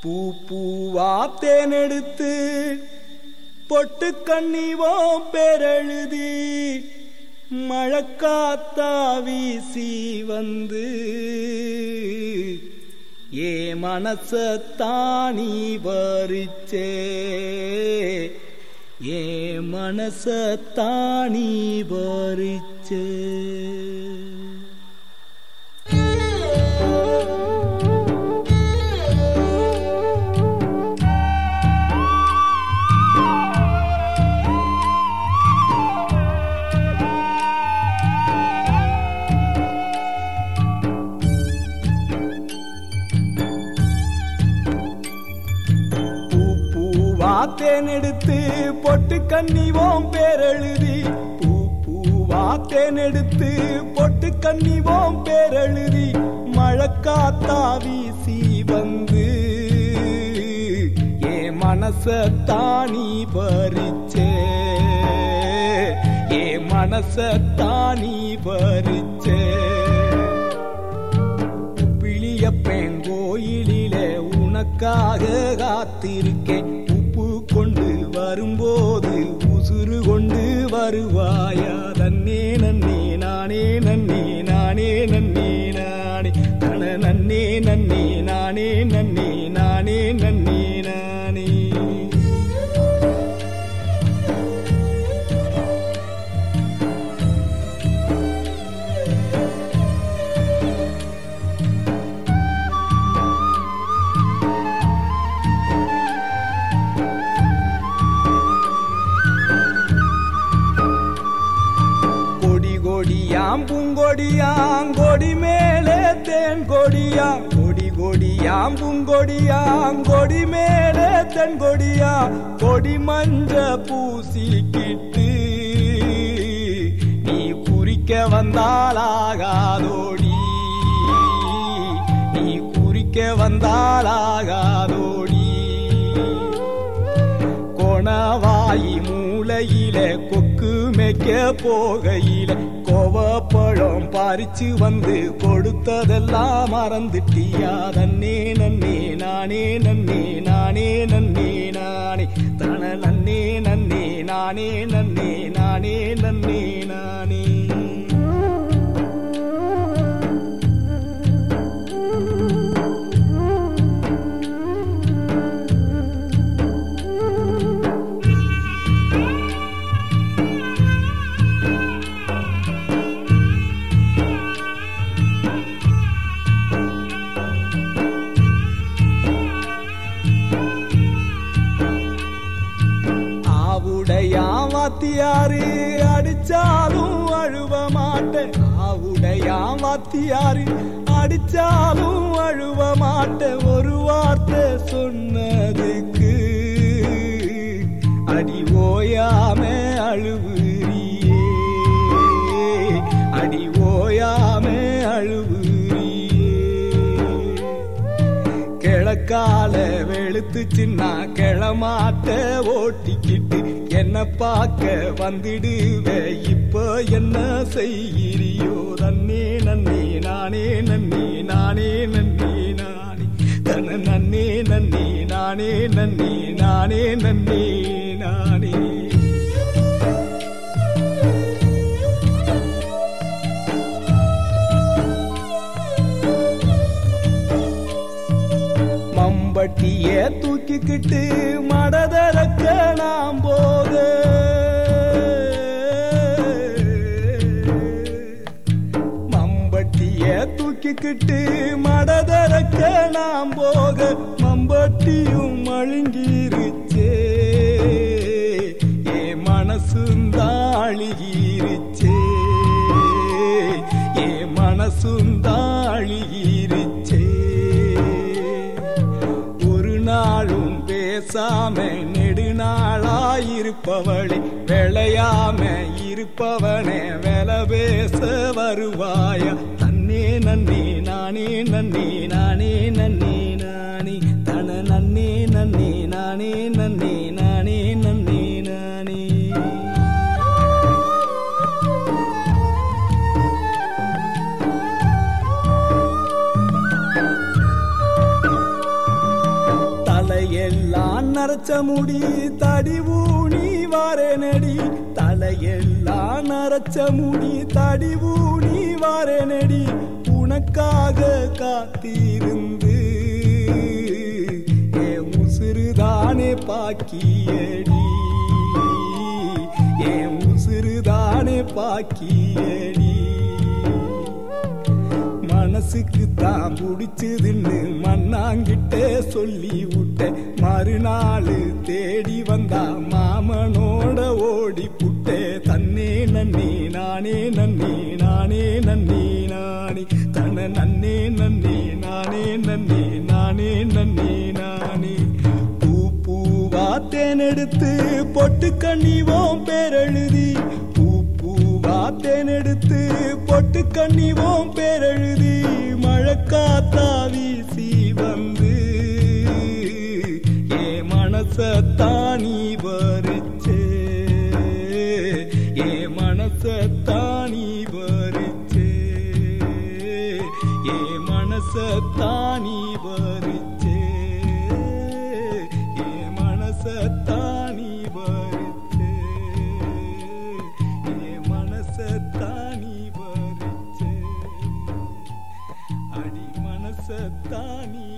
பூ பூவா தேனெடுத்து பொட்டு கண்ணிவோம் பேரெழுதி மழக்காத்தா வீசி வந்து ஏ மனசத்தானி பறிச்சே ஏ மனசத்தானி பறிச்சே பூ பூவா தேனெடுத்து பொட்டு கண்ணிவோம் பேரெழுதி பூ பூவா தேனெடுத்து பொட்டு கண்ணிவோம் பேரெழுதி மழக்காத்தா வீசி வந்து ஏ மனச தானி பறிச்சே ஏ மனச தானி பறிச்சே பிளியப்பேன் கோயிலிலே உனக்காக காத்திருக்கேன் உப்பு கொண்டு வரும்போது உசுறு கொண்டு வருவாயா தன்னே நன்னே நானே நன்னே நானே நன்னே நானே கண நன்னே நன்னே நானே நன்னே நானே நன்னே நானே கொடி கொடியாம் பூங்கொடியாம் கொடி மேலே தேன் கொடியாம் கொடி கொடியாம் பூங்கொடியாம் கொடி மேலே தென் கொடியா கொடி மஞ்ச பூசிக்கிட்டு நீ குறிக்க வந்தாலாகாதோடி நீ குறிக்க வந்தாலாகாதோடி கொணவாயி மூலையில கொக்கு மேய்க்க போகையில கோவப்பழம் பறிச்சு வந்து கொடுத்ததெல்லாம் மறந்துட்டியா தன்னே நன்னே நானே நன்னே நானே நன்னே நானே தன நன்னே நன்னே நானே நன்னே நானே நன்னே நானே ஆவுடையாம் வாத்தியாரு அடிச்சாலும் அழுவ மாட்டேன் ஆவுடையாம் வாத்தியாரு அடிச்சாலும் அழுவ மாட்டேன் ஒரு வார்த்தை சொன்னதுக்கு அடி ஓயாம அழுவுறியே அடி ஓயாம அழுவுறியே கிழக்கால வெளுத்துச்சுன்னா கிளமாட்ட ஓட்டிக்கிட்டு என்ன பார்க்க வந்துடுவே இப்ப என்ன செய்கிறியோ தன்னே நன்னே நானே நன்னே நானே நன்னே நானே தன நன்னே நன்னே நானே நன்னே நானே நன்னே நானே மம்பட்டிய தூக்கிக்கிட்டு மடதரக்க நாம் போக மம்பட்டிய தூக்கிக்கிட்டு மடதரக்க நாம் போக மம்பட்டியும் மழுங்கிருச்சே ஏ மனசும் தாழிகிருச்சே ஏ மனசும் தாழிகிருச்சே ஒரு நாளும் பேசாம நெடுநாளாயிருப்பவளே விளையாம இருப்பவனே வெல பேச வருவாயா தன்னே நன்னே நானே நன்னே நானே நன்னே நானே தன நன்னே நன்னே நானே நன்னே நானே நன்னே நானே நரச்ச முடி தடி ஊனி வாரேனடி தலையெல்லாம் நரச்ச முடி தடி ஊனி வாரேனடி உனக்காக காத்திருந்து ஏ உசுறுதானே பாக்கியடி ஏ உசுறுதானே பாக்கியடி மனசுக்கு தான் பிடிச்சதுன்னு மண்ணாங்கிட்ட சொல்லி விட்ட மறுநாள் தேடி வந்தா மாமனோட ஓடி புட்டே தன்னே நன்னி நானே நன்னி நானே நன்னி நானே தன நன்னே நன்னி நானே நன்னி நானே நன்னி நானே பூ பூவா தேனெடுத்து பொட்டு கண்ணிவோம் பேரெழுதி பூ பூவா தேனெடுத்து பொட்டு கண்ணிவோம் பேரெழுதி மழைக்காத்தா வீசி வந்து ஏ மனச தானி வரிச்சே ஏ மனச தானி வரிச்சே ஏ மனச தானி வரிச்சே ஏ மனச தானி வரிச்சே ஏ மனச தானி வரிச்சே அடி மனச தானி